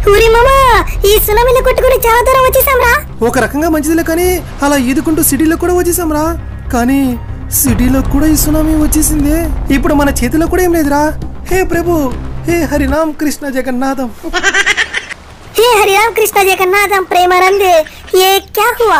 ఊరి మామా ఈ సునామీలో కొట్టుకుని చాలా దూరం వచ్చేసాం రా ఒక రకంగా మంచిదిలే కానీ అలా ఈదుకుంటూ సిటీలో కూడా వచ్చేసాంరా కానీ సిటీలో కూడా ఈ సునామీ వచ్చేసింది ఇప్పుడు మన చేతిలో కూడా ఏం లేదురా హే ప్రభు హే హరినామ్ కృష్ణ జగన్నాథం హే హరిరామ్ కృష్ణ జగన్నాథం ప్రేమానంద్ ఏ క్యా హువా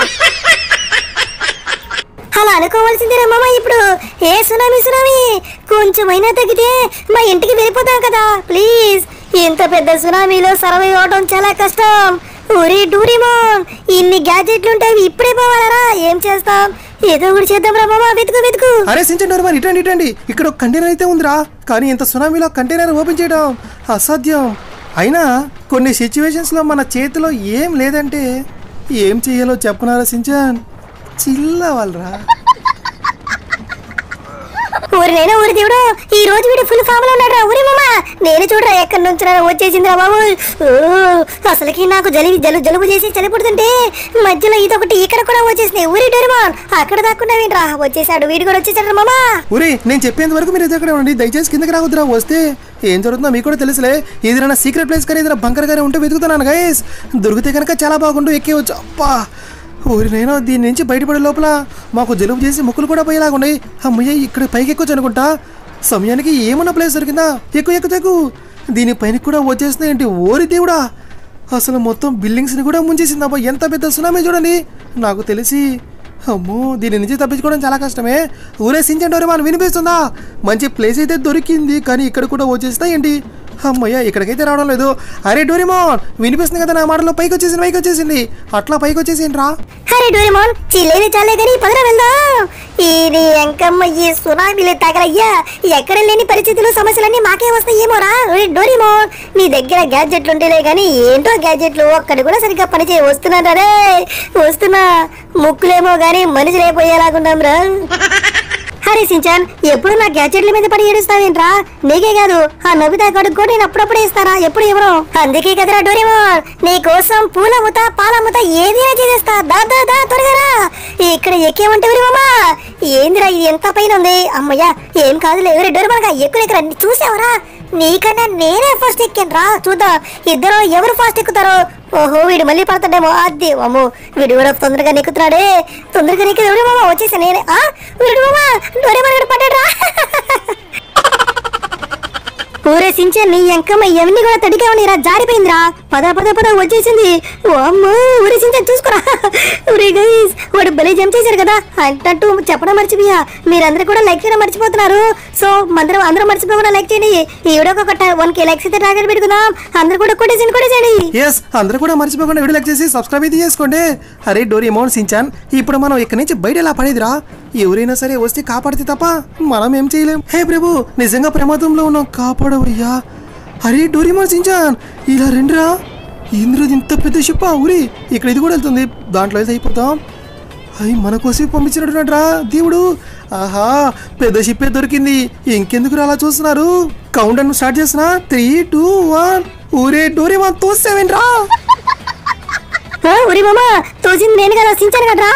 అలా అనుకోవాల్సిందే మామ ఇప్పుడు ఏ సునామీ సునామీ కొంచెమైనా తగ్గితే మా ఇంటికి వెళ్ళిపోతాం కదా ప్లీజ్ ఇంత పెద్ద సునామీలో సర్వైవ్ అవడం చాలా కష్టం ఊరి డూరిమోన్ ఇన్ని గ్యాజెట్లు ఉంటాయి ఇప్పుడే పోవాలరా ఏం చేస్తాం ఏదో ఒకటి చేద్దాం రా మామ వెతుకు వెతుకు అరే సించండి మరి ఇటండి ఇటండి ఇక్కడ ఒక కంటైనర్ అయితే ఉందిరా కానీ ఇంత సునామీలో కంటైనర్ ఓపెన్ చేయడం అసాధ్యం అయినా కొన్ని సిచ్యువేషన్స్ లో మన చేతిలో ఏం లేదంటే ఏం చెయ్యాలో చెప్పనారా సించాన్ చిల్లవాలరా ఊరి నేను ఊరి దేవుడు ఈ రోజు వీడు ఫుల్ ఫామ్ లో ఉన్నాడు ఊరి మామ నేను చూడరా ఎక్కడి నుంచి వచ్చేసిందిరా బాబు ఓ, అసలుకి నాకు జలుబు జలు జలుబు చేసి చలి పుడుతుంటే మధ్యలో ఇదొకటి ఇక్కడ కూడా వచ్చేసింది ఊరి డోరిమాన్ అక్కడ దాక్కున్నా వీడరా వచ్చేసాడు వీడు కూడా వచ్చేసాడు మామ ఒరే నేను చెప్పేంత వరకు మీరు ఎక్కడ ఉండండి దయచేసి కిందకి రావద్దురా వస్తే ఏం జరుగుతుందో మీకు కూడా తెలుసులే ఏదైనా సీక్రెట్ ప్లేస్ కానీ ఏదైనా బంకర్ గానే ఉంటే వెతుకుతున్నాను గైస్ దొరికితే కనుక చాలా బాగుండు ఎక్కేవచ్చు అబ్బా ఊరి నేను దీని నుంచి బయటపడే లోపల మాకు జలుబు చేసి ముక్కులు కూడా పోయేలాగున్నాయి అమ్మయ్య ఇక్కడ పైకి ఎక్కొచ్చు అనుకుంటా సమయానికి ఏమన్నా ప్లేస్ దొరికిందా ఎక్కువ ఎక్కువ ఎక్కువ దీని పైన కూడా వచ్చేస్తుంది ఏంటి ఓరి దేవుడా అసలు మొత్తం బిల్డింగ్స్ని కూడా ముంచేసింది అబ్బా ఎంత పెద్ద సునామీ చూడండి నాకు తెలిసి అమ్మో దీని నుంచి తప్పించుకోవడం చాలా కష్టమే ఊరేసించండి మనం వినిపిస్తుందా మంచి ప్లేస్ అయితే దొరికింది కానీ ఇక్కడ కూడా వచ్చేస్తా ఏంటి అమ్మయ్య ఇక్కడికైతే రావడం లేదు అరే డోరిమోన్ వినిపిస్తుంది కదా నా మాటలో పైకి వచ్చేసింది పైకి వచ్చేసింది అట్లా పైకి వచ్చేసింది రా అరే డోరిమాన్ చిల్లేది చాలే కానీ పదరా వెళ్దాం ఇది ఎంకమ్మ ఈ సునామీలు తగలయ్యా ఎక్కడ లేని పరిస్థితులు సమస్యలన్నీ మాకే వస్తాయేమోరా ఓయ్ డోరిమాన్ నీ దగ్గర గ్యాడ్జెట్లు ఉంటేలే కానీ ఏంటో గ్యాడ్జెట్లు ఒక్కటి కూడా సరిగ్గా పనిచేయ వస్తున్నారా రే వస్తున్నా ముక్కులేమో కానీ మనుషులైపోయేలాగున్నాం రా హరే సించాన్ ఎప్పుడు నా గ్యాడ్జెట్ల మీద పడి ఏడుస్తావేంట్రా నీకే కాదు ఆ నొబితా కొడుకు కూడా నేను అప్పుడప్పుడే ఇస్తారా ఎప్పుడు ఎవరు అందుకే కదరా డోరేమోన్ నీ కోసం పూలముత పాలముత ఏదైనా చేసేస్తా దా దా దా త్వరగా రా ఇక్కడ ఎక్కేమంటే మామా ఏందిరా ఇది ఎంత పైన ఉంది అమ్మయ్యా ఏం కాదులే ఎవరి డోరేమోన్గా ఎక్కువ ఎక్కరా చూసావరా నీకన్నా నేనే ఫస్ట్ ఎక్కాను రా చూద్దాం ఇద్దరు ఎవరు ఫాస్ట్ ఎక్కుతారో ఓహో వీడు మళ్ళీ పడతాడేమో అదే అమ్మో వీడు కూడా తొందరగా నెక్కుతున్నాడే తొందరగా నెక్కి ఎవరు మామ వచ్చేసా నేనే ఆ వీడు మామ డోరేమోన్ పడ్డాడు రా ఊరే సించే నీ ఎంకమ్మ ఎవరిని కూడా తడిగా రా జారిపోయిందిరా పద పద పద వచ్చేసింది ఓ అమ్మో ఊరే సించే చూసుకోరా ఊరే గైస్ వాడు భలే జంప్ చేశారు కదా అంటట్టు చెప్పడం మర్చిపోయా మీరందరూ కూడా లైక్ చేయడం మర్చిపోతున్నారు సో అందరూ అందరూ మర్చిపోకుండా లైక్ చేయండి ఈ వీడియోకి ఒక వన్ కే లైక్స్ అయితే టార్గెట్ పెట్టుకుందాం అందరూ కూడా కొట్టేసింది కొట్టేసేయండి ఎస్ అందరూ కూడా మర్చిపోకుండా వీడియో లైక్ చేసి సబ్స్క్రైబ్ అయితే చేసుకోండి అరే డోరీ అమౌంట్ సించాన్ ఇప్పుడు మనం ఇక్కడి నుంచి బయట ఎలా పడేదిరా ఎవరైనా సరే వస్తే కాపాడితే తప్ప మనం ఏం చేయలేం హే ప్రభు నిజంగా ప్రమాదంలో ఉన్నాం కాపాడవయ్యా అరే డోరీమోన్ సించాన్ ఇలా రెండురా ఇంద్రది ఇంత పెద్ద షిప్ ఊరి ఇక్కడ ఇది కూడా వెళ్తుంది దాంట్లో అయితే అయిపోతాం అయ్యి మన కోసం పంపించినట్టున్నాడ్రా దేవుడు ఆహా పెద్ద షిప్పే దొరికింది ఇంకెందుకు అలా చూస్తున్నారు కౌంట్ అని స్టార్ట్ చేస్తున్నా త్రీ టూ వన్ ఊరే డోరీ వన్ తోసేవేంట్రా ఆ, ఒరి మామ తోసింది నేను కదా సించాను కదరా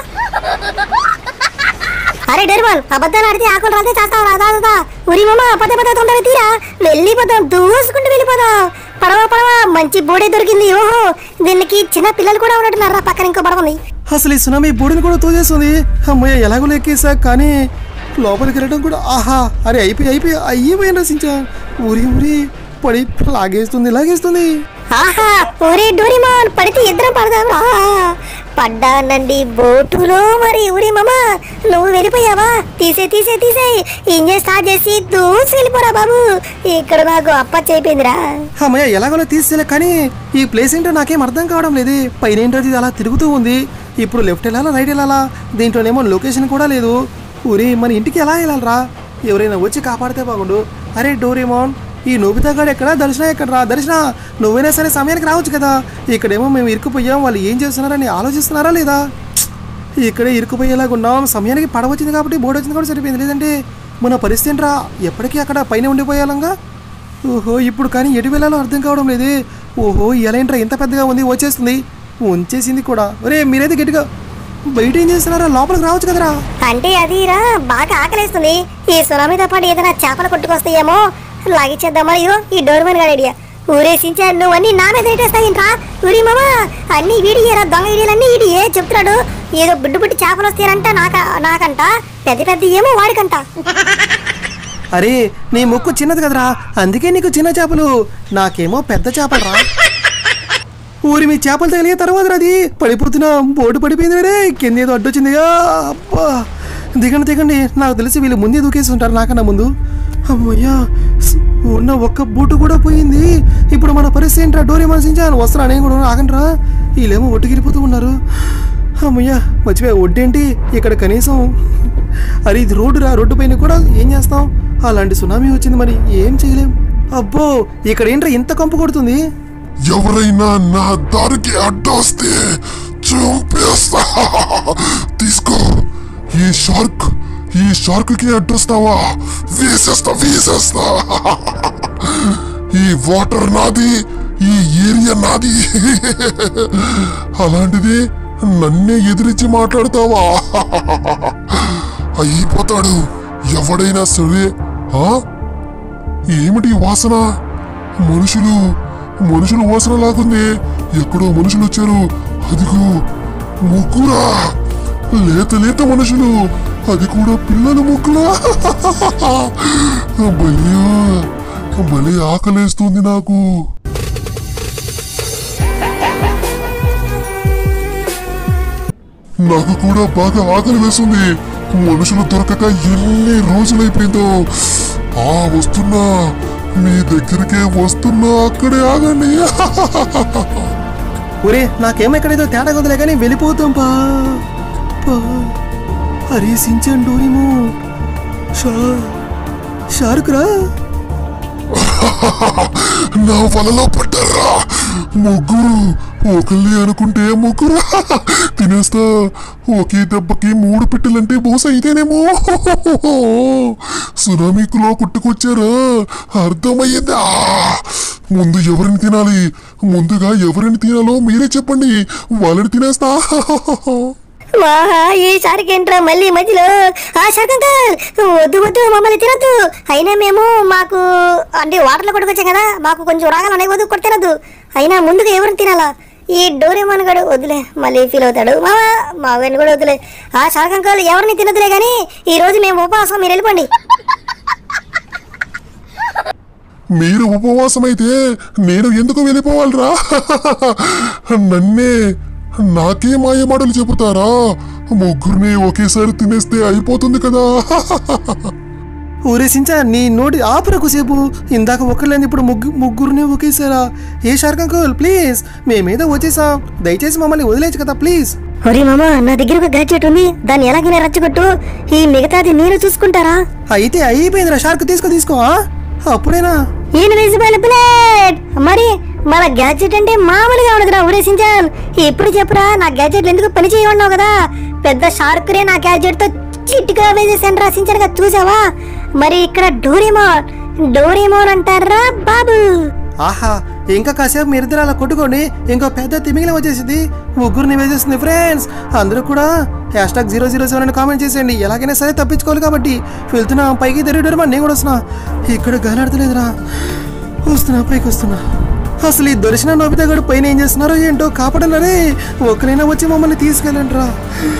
అరే డెర్మన్ అబద్ధాలు ఆడితే ఆకులు రాతే చేస్తావు రాదా రాదా ఉరి మామ పద పద తొందరగా తీరా వెళ్ళిపోతాం దూసుకుంటూ వెళ్ళిపోదాం పడవ పడవ మంచి బోడే దొరికింది ఓహో దీనికి చిన్న పిల్లలు కూడా ఉన్నట్టున్నారా పక్కన ఇంకో పడవ ఉంది అసలు ఈ సునామీ బోర్డుని కూడా తోసేస్తుంది అమ్మయ్య ఎలాగో ఎక్కేసా కానీ లోపలికి వెళ్ళడం కూడా ఆహా అరే అయిపోయి అయిపోయి అయిపోయిన రసించా ఊరి ఊరి పడి లాగేస్తుంది లాగేస్తుంది ఆహా ఒరే డోరిమాన్ పడితే ఇద్దరం పడదాం రా పడ్డానండి బోటులో మరి ఊరి మామ నువ్వు వెళ్ళిపోయావా తీసే తీసే తీసే ఇంజన్ స్టార్ట్ చేసి దూసి వెళ్ళిపోరా బాబు ఇక్కడ నాకు అప్పచ్చి అయిపోయిందిరా అమ్మయ్య ఎలాగోలా తీసేలే కానీ ఈ ప్లేస్ ఏంటో నాకేం అర్థం కావడం లేదు పైన ఏంటో ఇది అలా తిరుగుతూ ఉంది ఇప్పుడు లెఫ్ట్ వెళ్ళాలా రైట్ వెళ్ళాలా దీంట్లోనేమో లొకేషన్ కూడా లేదు ఊరి మన ఇంటికి ఎలా వెళ్ళాలరా ఎవరైనా వచ్చి కాపాడితే బాగుండు అరే డోరేమోన్ ఈ నోబితా గాడు ఎక్కడ దర్శన ఎక్కడ రా దర్శన నువ్వైనా సరే సమయానికి రావచ్చు కదా ఇక్కడేమో మేము ఇరుక్కుపోయాం వాళ్ళు ఏం చేస్తున్నారని ఆలోచిస్తున్నారా లేదా ఇక్కడే ఇరుక్కుపోయేలాగా ఉన్నాం సమయానికి పడవ వచ్చింది కాబట్టి బోర్డు వచ్చింది కూడా సరిపోయింది లేదంటే మన పరిస్థితి ఏంట్రా ఎప్పటికీ అక్కడ పైన ఉండిపోయేలాగా ఓహో ఇప్పుడు కానీ ఎటు వెళ్ళాలో అర్థం కావడం లేదే ఓహో ఎలా ఏంట్రా ఎంత పెద్దగా ఉంది వచ్చేస్తుంది ఉంచేసింది కూడా ఒరే మీరైతే గట్టిగా బయట ఏం చేస్తున్నారా లోపలికి రావచ్చు కదరా అంటే అదిరా బాగా ఆకలేస్తుంది ఈ సునామీతో పాటు ఏదైనా చేపలు కొట్టుకొస్తాయేమో లాగిచ్చేద్దామా అయ్యో ఈ డోర్మెన్ గారి ఐడియా ఊరేసించా నువ్వు అన్ని నా మీద పెట్టేస్తావేంట్రా ఊరి మామ అన్ని వీడియేరా దొంగ వీడియోలన్నీ వీడి ఏ చెప్తున్నాడు ఏదో బుడ్డు బుడ్డి చేపలు వస్తాయంట నాక నాకంట పెద్ద పెద్ద ఏమో వాడికంట అరే నీ ముక్కు చిన్నది కదరా అందుకే నీకు చిన్న చేపలు నాకేమో పెద్ద చేపలు రా ఊరి మీ చేపలు తగిలిన తర్వాత అది పడిపోతున్నా బోటు పడిపోయింది రే కింద ఏదో అడ్డొచ్చింది ఆ, అబ్బా దిగండి దిగండి నాకు తెలిసి వీళ్ళు ముందే దూకేసి ఉంటారు నాకన్నా ముందు అమ్మయ్యా స్- ఉన్న ఒక్క బూటు కూడా పోయింది ఇప్పుడు మన పరిస్థితి ఏంట్రా డోరీ మనసించాను వస్త్రా నేను కూడా ఆగండ్రా వీళ్ళేమో ఒట్టుకిరిపోతూ ఉన్నారు అమ్మయ్యా మర్చిపోయా ఒడ్డేంటి ఇక్కడ కనీసం అరే ఇది రోడ్డు రా రోడ్డు పైన కూడా ఏం చేస్తాం అలాంటి సునామీ వచ్చింది మరి ఏం చేయలేం అబ్బో ఇక్కడ ఏంట్రా ఇంత కంపు కొడుతుంది ఎవరైనా నా దారికి అడ్డొస్తే చంపేస్తా తీసుకో ఈ షార్క్ ఈ షార్క్ కి అడ్డొస్తావా వేసేస్తా వేసేస్తా ఈ వాటర్ నాది ఈ ఏరియా నాది అలాంటిది నన్నే ఎదిరించి మాట్లాడతావా అయిపోతాడు ఎవడైనా సరే ఆ ఏమిటి ఈ వాసన మనుషులు మనుషుల వాసన లాగుంది ఎక్కడో మనుషులు వచ్చారు అదిగో ముగ్గురా లేత లేత మనుషులు అది కూడా పిల్లల ముగ్గులా భలే భలే ఆకలేస్తుంది నాకు నాకు కూడా బాగా ఆకలి వేస్తుంది మనుషులు దొరకక ఎన్ని రోజులైపోయిందో ఆ వస్తున్నా మీ దగ్గరికే వస్తున్నా అక్కడే ఆగండి ఒరే నాకేమో ఎక్కడేదో తేడా కొందలే కానీ వెళ్ళిపోతాం పా పా. అరే సించాన్ డోరేమో షా షారుక్ రా నా వలలో పడ్డారా ముగ్గురు ఒకళ్ళే అనుకుంటే ముగ్గురు తినేస్తా ఒకే దెబ్బకి మూడు పెట్టెలంటే బోస అయితేనేమో సునామీకులో కొట్టుకొచ్చారా అర్థమయ్యిందా ముందు ఎవరిని తినాలి ముందుగా ఎవరిని తినాలో మీరే చెప్పండి వాళ్ళని తినేస్తా వాహా ఈ షార్క్ ఏంట్రా మళ్ళీ మధ్యలో ఆ షార్క్ అంకల్ వద్దు వద్దు మమ్మల్ని తినద్దు అయినా మేము మాకు అంటే వాటర్లో కొట్టుకొచ్చాం కదా మాకు కొంచెం రాగాలు ఉన్నాయి వద్దు కొట్టి తినద్దు అయినా ముందుగా ఎవరిని తినాలా ఈ డోరేమాన్ గడు వద్దులే మళ్ళీ ఫీల్ అవుతాడు మా మా వెన్ను కూడా వద్దులే ఆ షార్క్ అంకల్ ఎవరిని తినదులే కానీ ఈ రోజు మేము ఉపవాసం మీరు వెళ్ళిపోండి మీరు ఉపవాసమైతే నేను ఎందుకు వెళ్ళిపోవాలిరా నన్నే నాకే మాయమాటలు చెబుతారా ముగ్గురిని ఒకేసారి తినేస్తే అయిపోతుంది కదా ఊరే సించా నీ నోటి ఆపురకు సేపు ఇందాక ఒక్కర్లేని ఇప్పుడు ముగ్గు ముగ్గురుని ఒకేసారా ఏ షార్క్ అంకుల్ ప్లీజ్ మేమేదో వచ్చేసాం దయచేసి మమ్మల్ని వదిలేచ్చు కదా ప్లీజ్ ఒరే మామ నా దగ్గర ఒక గ్యాడ్జెట్ ఉంది దాన్ని ఎలాగైనా రచ్చగొట్టు ఈ మిగతాది మీరు చూసుకుంటారా అయితే అయిపోయిందిరా షార్క్ తీసుకో తీసుకో ఆ? అప్పుడేనా ఇన్విజిబుల్ ప్లేట్ మరి మన గ్యాడ్జెట్ అంటే మామూలుగా ఉండదురా ఉరేసించాన్ ఇప్పుడు చెప్పురా నా గ్యాడ్జెట్లు ఎందుకు పని చేయమన్నావు కదా పెద్ద షార్క్ రే నా గ్యాడ్జెట్ తో చిట్టుగా వేసేసాను రాసించానుగా చూసావా మరి ఇక్కడ డోరేమోన్ డోరేమోన్ అంటారా బాబు ఆహా ఇంకా కాసేపు మీరిద్దరు అలా కొట్టుకోండి ఇంకో పెద్ద తిమింగలం వచ్చేసింది ముగ్గురిని వేసేస్తుంది ఫ్రెండ్స్ అందరూ కూడా hashtag zero zero seven అని కామెంట్ చేసేయండి ఎలాగైనా సరే తప్పించుకోవాలి కాబట్టి వెళ్తున్నా పైకి తిరిగి నేను కూడా వస్తున్నా ఇక్కడ గాలాడతలేదురా వస్తున్నా పైకి వస్తున్నా అసలు ఈ దర్శన నోబితా గడు పైన ఏం చేస్తున్నారో ఏంటో కాపాడలరే ఒక్కరైనా వచ్చి మమ్మల్ని తీసుకెళ్ళండి రా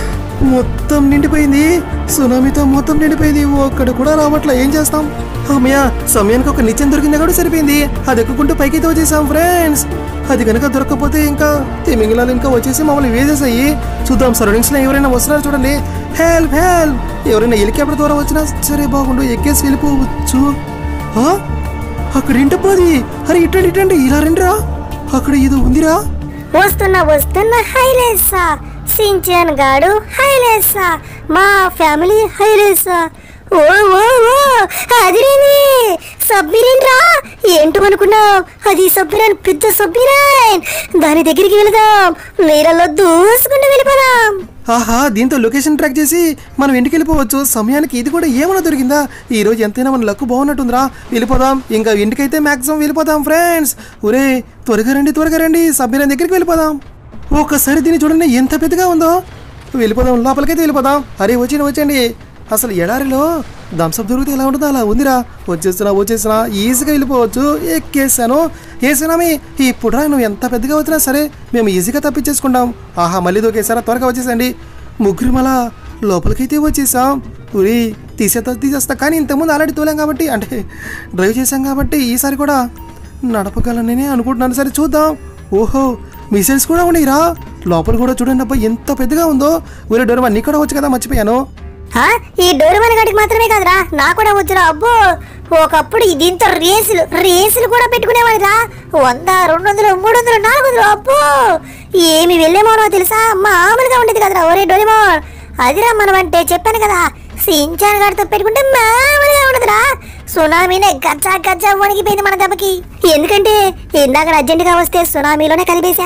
మొత్తం నిండిపోయింది సునామీతో మొత్తం నిండిపోయింది ఒక్కడు కూడా రావట్లా ఏం చేస్తాం అమ్మయ్య సమయానికి ఒక నిత్యం దొరికింది కూడా సరిపోయింది అది ఎక్కుకుంటూ పైకి తోచేసాం ఫ్రెండ్స్ అది కనుక దొరకకపోతే ఇంకా తిమింగిలాలు ఇంకా వచ్చేసి మమ్మల్ని వేసేసాయి చూద్దాం సరౌండింగ్స్ లో ఎవరైనా వస్తున్నారు చూడండి హెల్ప్ హెల్ప్ ఎవరైనా హెలికాప్టర్ ద్వారా వచ్చినా సరే బాగుండు ఎక్కేసి వెళ్ళిపోవచ్చు ఆ? అక్కడ ఏంటప్పాది అరే ఇట్టండి ఇట్టండి ఇలా రండిరా అక్కడ ఏదో ఉందిరా వస్తున్నా వస్తున్నా హైలేసా సించాన్ గాడు హైలేసా మా ఫ్యామిలీ హైలేసా ఓ ఓ ఓ అదిరేని సబ్బిరేన్ రా ఏంటో అనుకున్నావు అది సబ్బిరాన్ పెద్ద సబ్బిరాన్ దాని దగ్గరికి వెళదాం నీళ్ళలో దూసుకుంటూ వెళ్ళిపోదాం ఆహా దీంతో లొకేషన్ ట్రాక్ చేసి మనం ఇంటికి వెళ్ళిపోవచ్చు సమయానికి ఇది కూడా ఏమైనా దొరికిందా ఈ రోజు ఎంతైనా మన లక్కు బాగున్నట్టుందిరా వెళ్ళిపోదాం ఇంకా ఇంటికైతే మాక్సిమం వెళ్ళిపోదాం ఫ్రెండ్స్ ఒరే త్వరగా రండి త్వరగా రండి సభ్యుల దగ్గరికి వెళ్ళిపోదాం ఒక్కసారి దీన్ని చూడండి ఎంత పెద్దగా ఉందో వెళ్ళిపోదాం లోపలికైతే వెళ్ళిపోదాం అరే వచ్చి వచ్చండి అసలు ఎడారిలో థమ్స్అప్ దొరికితే ఎలా ఉంటుందో అలా ఉందిరా వచ్చేస్తున్నా వచ్చేస్తున్నా ఈజీగా వెళ్ళిపోవచ్చు ఎక్కేసాను ఏ సునామీ ఇప్పుడు రా నువ్వు ఎంత పెద్దగా వచ్చినా సరే మేము ఈజీగా తప్పించేసుకుంటాం ఆహా మళ్ళీ దూకేసారా త్వరగా వచ్చేసండి ముగ్గురు మళ్ళా లోపలికైతే వచ్చేసాం ఉరి తీసేస్తా తీసేస్తా కానీ ఇంతకుముందు ఆల్రెడీ తోలాం కాబట్టి అంటే డ్రైవ్ చేసాం కాబట్టి ఈసారి కూడా నడపగలనని అనుకుంటున్నాను సరే చూద్దాం ఓహో మిసైల్స్ కూడా ఉన్నాయిరా లోపల కూడా చూడండి అబ్బా ఎంత పెద్దగా ఉందో ఊరే డోర్ నీ కూడా వచ్చు కదా మర్చిపోయాను ఆ, ఈ డోరుమన్ గడికి మాత్రమే కాదురా నా కూడా వచ్చురా అబ్బో ఒకప్పుడు ఈ దీంతో రేసులు రేసులు కూడా పెట్టుకునేవాడిరా వంద రెండు వందలు మూడు వందలు నాలుగు వందలు అబ్బో ఏమి వెళ్ళేమోనో తెలుసా మామూలుగా ఉండేది కదరా ఒరే డోరేమోన్ అదిరా మనం అంటే చెప్పాను కదా సించాన్ గారితో పెట్టుకుంటే మామూలుగా ఉండదురా సునామీనే గచ్చా గచ్చా వణికిపోయింది మన దెబ్బకి ఎందుకంటే ఇందాక అర్జెంటుగా వస్తే సునామీలోనే కలిపేశా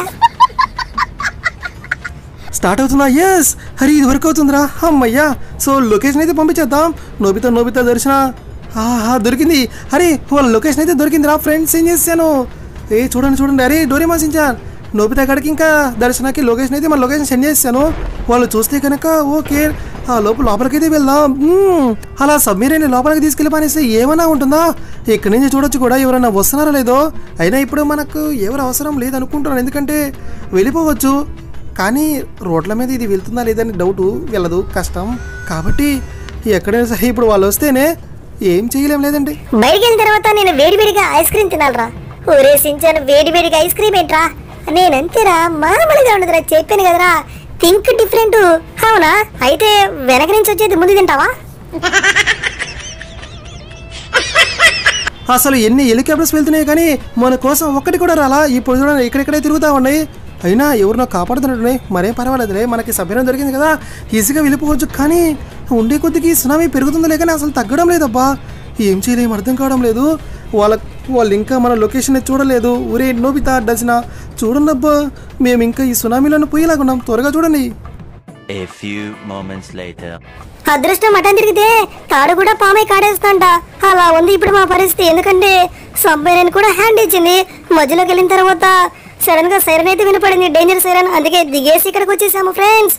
స్టార్ట్ అవుతుందా ఎస్ హరి ఇది వర్క్ అవుతుందిరా అమ్మయ్యా సో లొకేషన్ అయితే పంపించేద్దాం నోబితా నోబితా దర్శన ఆహా దొరికింది హరి వాళ్ళ లొకేషన్ అయితే దొరికిందిరా ఫ్రెండ్స్ ఏం చేశాను ఏ చూడండి చూడండి అరే డోరేమా సించాన్ నోబితా కాడికి ఇంకా దర్శనకి లొకేషన్ అయితే మన లొకేషన్ సెండ్ చేశాను వాళ్ళు చూస్తే కనుక ఓకే ఆ లోపల లోపలికైతే వెళ్దాం మ్మ్. అలా సబ్మెరీన్ లోపలికి తీసుకెళ్ళి పనేస్తే ఏమైనా ఉంటుందా ఇక్కడి నుంచి చూడొచ్చు కూడా ఎవరైనా వస్తున్నారా లేదో అయినా ఇప్పుడు మనకు ఎవరు అవసరం లేదనుకుంటున్నాను ఎందుకంటే వెళ్ళిపోవచ్చు కానీ రోడ్ల మీద ఇది వెళ్తుందా లేదని డౌట్ వెళ్ళదు కష్టం కాబట్టి ఎక్కడైనా సరే ఇప్పుడు వాళ్ళు వస్తేనే ఏం చేయలేం లేదండి బయటికి వెళ్ళిన తర్వాత నేను వేడివేడిగా ఐస్ క్రీమ్ తినాలరా ఊరే సించాను వేడివేడిగా ఐస్ క్రీమ్ ఏంట్రా నేనంతేరా మామూలుగా ఉండదురా చెప్పాను కదరా థింక్ డిఫరెంట్ అవునా అయితే వెనక నుంచి వచ్చేది ముందు తింటావా అసలు ఎన్ని హెలికాప్టర్స్ వెళ్తున్నాయి కానీ మన కోసం ఒక్కటి కూడా రాలా ఇప్పుడు చూడండి ఇక్కడెక్కడే తిరుగుతా ఉన్నాయి అయినా ఎవరినో కాపాడుతున్నట్టున్నాయి మరేం పర్వాలేదులే మనకి సభ్యం దొరికింది కదా ఈజీగా వెళ్ళిపోవచ్చు కానీ ఉండే కొద్దికి సునామీ పెరుగుతుందో లేకని అసలు తగ్గడం లేదబ్బా ఏం చేయలేం అర్థం కావడం లేదు వాళ్ళ వాళ్ళు ఇంకా మన లొకేషన్ చూడలేదు ఊరే నోబితా డజన చూడండి అబ్బా మేము ఇంకా ఈ సునామీలోనే పోయేలాగున్నాం త్వరగా చూడండి A few moments later. అదృష్టం మటన్ తిరిగితే తాడు కూడా పామై కాడేస్తాంట అలా ఉంది ఇప్పుడు మా పరిస్థితి ఎందుకంటే సబ్మెరైన్ కూడా హ్యాండ్ ఇచ్చింది మధ్యలోకి వెళ్ళిన తర్వాత సడన్ గా సైరన్ అయితే వినపడింది డేంజర్ సైరన్ అందుకే దిగేసి ఇక్కడికి వచ్చేసాము ఫ్రెండ్స్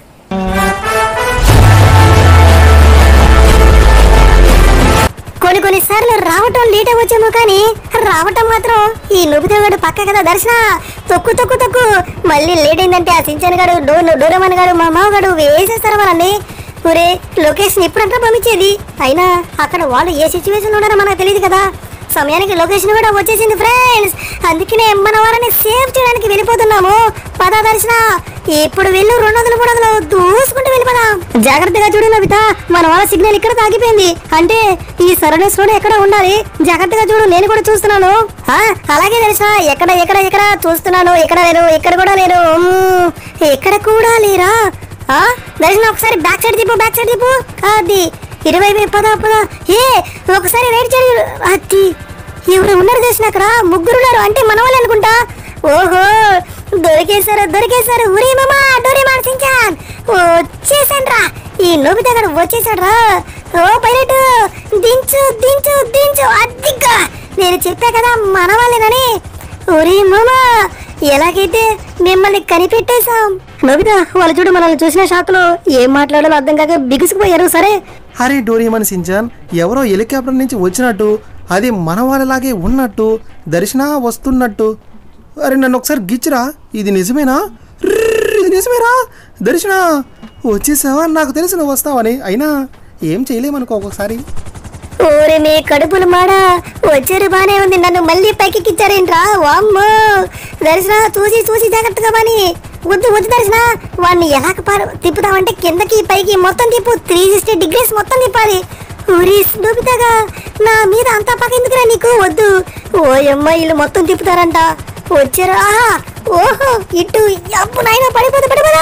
కొన్ని కొన్ని సార్లు రావటం లేట్ అవ్వచ్చేమో కానీ రావటం మాత్రం ఈ నుబితోగాడు పక్క కదా దర్శన తొక్కు తొక్కు తొక్కు మళ్ళీ లేట్ అయిందంటే ఆ సించన్ గాడు డో డోరమన్ గాడు మా మామగాడు వేసేస్తారు మనల్ని ఒరే లొకేషన్ ఇప్పుడంతా పంపించేది అయినా అక్కడ వాళ్ళు ఏ సిచ్యువేషన్ ఉన్నారో మనకు తెలియదు కదా సమయానికి లొకేషన్ కూడా వచ్చేసింది ఫ్రెండ్స్ అందుకనే మన వారిని సేవ్ చేయడానికి వెళ్ళిపోతున్నాము పద దర్శన ఇప్పుడు వెళ్ళు రెండు వందలు మూడు వందలు దూసుకుంటూ వెళ్ళిపోదాం జాగ్రత్తగా చూడు నవిత మన వాళ్ళ సిగ్నల్ ఇక్కడ తాగిపోయింది అంటే ఈ సరౌండింగ్స్ లోనే ఎక్కడ ఉండాలి జాగ్రత్తగా చూడు నేను కూడా చూస్తున్నాను ఆ, అలాగే దర్శన ఎక్కడ ఎక్కడ ఎక్కడ చూస్తున్నాను ఎక్కడ లేరు ఇక్కడ కూడా లేరు మ్మ్, ఎక్కడ కూడా లేరా ఆ దర్శన ఒకసారి బ్యాక్ సైడ్ తిప్పు బ్యాక్ సైడ్ తిప్పు అది ఇరవై పద పద ఏ ఒకసారి రైట్ సైడ్ అది ఎవరు ఉన్నారు దర్శన అక్కడ ముగ్గురు ఉన్నారు అంటే మన వాళ్ళు అనుకుంటా ఓహో దొరికేశారు దొరికేశారు ఉరే మామా డోరే మార్చించాన్ వచ్చేసాను రా ఈ నోబితా గడు వచ్చేసాడు రా ఓ పైలట్ దించు దించు దించు అద్దిగ్గా నేను చెప్పా కదా మన వాళ్ళేనని ఒరే మామా ఎలాగైతే మిమ్మల్ని కనిపెట్టేశాం నోబితా వాళ్ళు చూడు మనల్ని చూసిన షాక్ లో ఏం మాట్లాడాలో అర్థం కాక బిగుసుకుపోయారు సరే అరే డోరియమన్ సించాన్ ఎవరో హెలికాప్టర్ నుంచి వచ్చినట్టు అది మన వాళ్ళలాగే ఉన్నట్టు దర్శన వస్తున్నట్టు అరే నన్ను ఒకసారి గిచ్చిరా ఇది నిజమేనా ర్ర్, ఇది నిజమేరా దర్శన వచ్చేసావా నాకు తెలుసు నువ్వు వస్తావని అయినా ఏం చేయలేమనుకో ఒక్కొక్కసారి ఓరే మీ కడుపులు మాడ వచ్చారు బానే ఉంది నన్ను మళ్ళీ పైకెక్కిచ్చారేంట్రా వామ్మో దర్శన చూసి చూసి జాగ్రత్తగా బాని వద్దు వద్దు దర్శన వాడిని ఎలా పారు తిప్పుతామంటే కిందకి పైకి మొత్తం తిప్పు త్రీ సిక్స్టీ డిగ్రీస్ మొత్తం తిప్పాలి ఊరి నూపితాగా నా మీద అంతా పక్క ఎందుకురా నీకు వద్దు ఓ అమ్మ వీళ్ళు మొత్తం తిప్పుతారంట వచ్చారు ఆహా ఓహో ఇటు అప్పు నాయన పడిపోతే పడిపోతా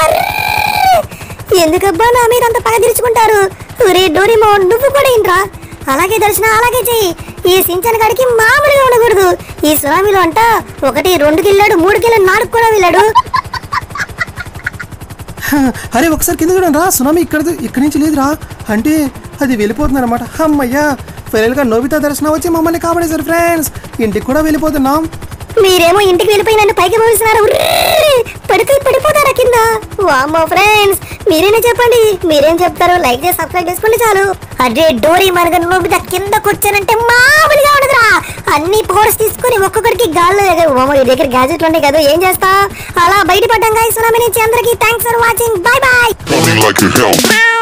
ఎందుకబ్బా నా మీద అంత పగ తీర్చుకుంటారు ఒరే డోరిమో నువ్వు కూడా ఏంట్రా అలాగే దర్శన అలాగే చెయ్యి ఈ సించన్ గడికి మామూలుగా ఉండకూడదు ఈ సునామీలో అంట ఒకటి రెండుకి వెళ్ళాడు మూడుకి వెళ్ళాడు నాలుగు కూడా వెళ్ళాడు హ, అరే ఒకసారి కింద చూడండి రా సునామీ ఇక్కడ ఇక్కడి నుంచి లేదురా అంటే అది వెళ్ళిపోతుంది అనమాట అమ్మయ్యా ఫైనల్గా నోబితా దర్శనం వచ్చి మమ్మల్ని కాపాడేశారు ఫ్రెండ్స్ ఇంటికి కూడా వెళ్ళిపోతున్నాం మీరేమో ఇంటికి వెళ్ళిపోయి నన్ను పైకి పోయిస్తున్నారు పడిపోయి పడిపోతారా కింద వామ్మో ఫ్రెండ్స్ మీరేనే చెప్పండి మీరేం చెప్తారు లైక్ చేసి సబ్స్క్రైబ్ చేసుకోండి చాలు అదే డోరీ మనగా నోబిత కిందకు వచ్చానంటే మామూలుగా ఉండదురా అన్ని పవర్స్ తీసుకుని ఒక్కొక్కడికి గాల్లో ఎగ- ఓ, ఈ దగ్గర గ్యాజెట్లు ఉంటాయి కదా ఏం చేస్తా అలా బయటపడ్డాం గాయ సునామీ నుంచి అందరికీ thanks for watching bye bye Running like a hell.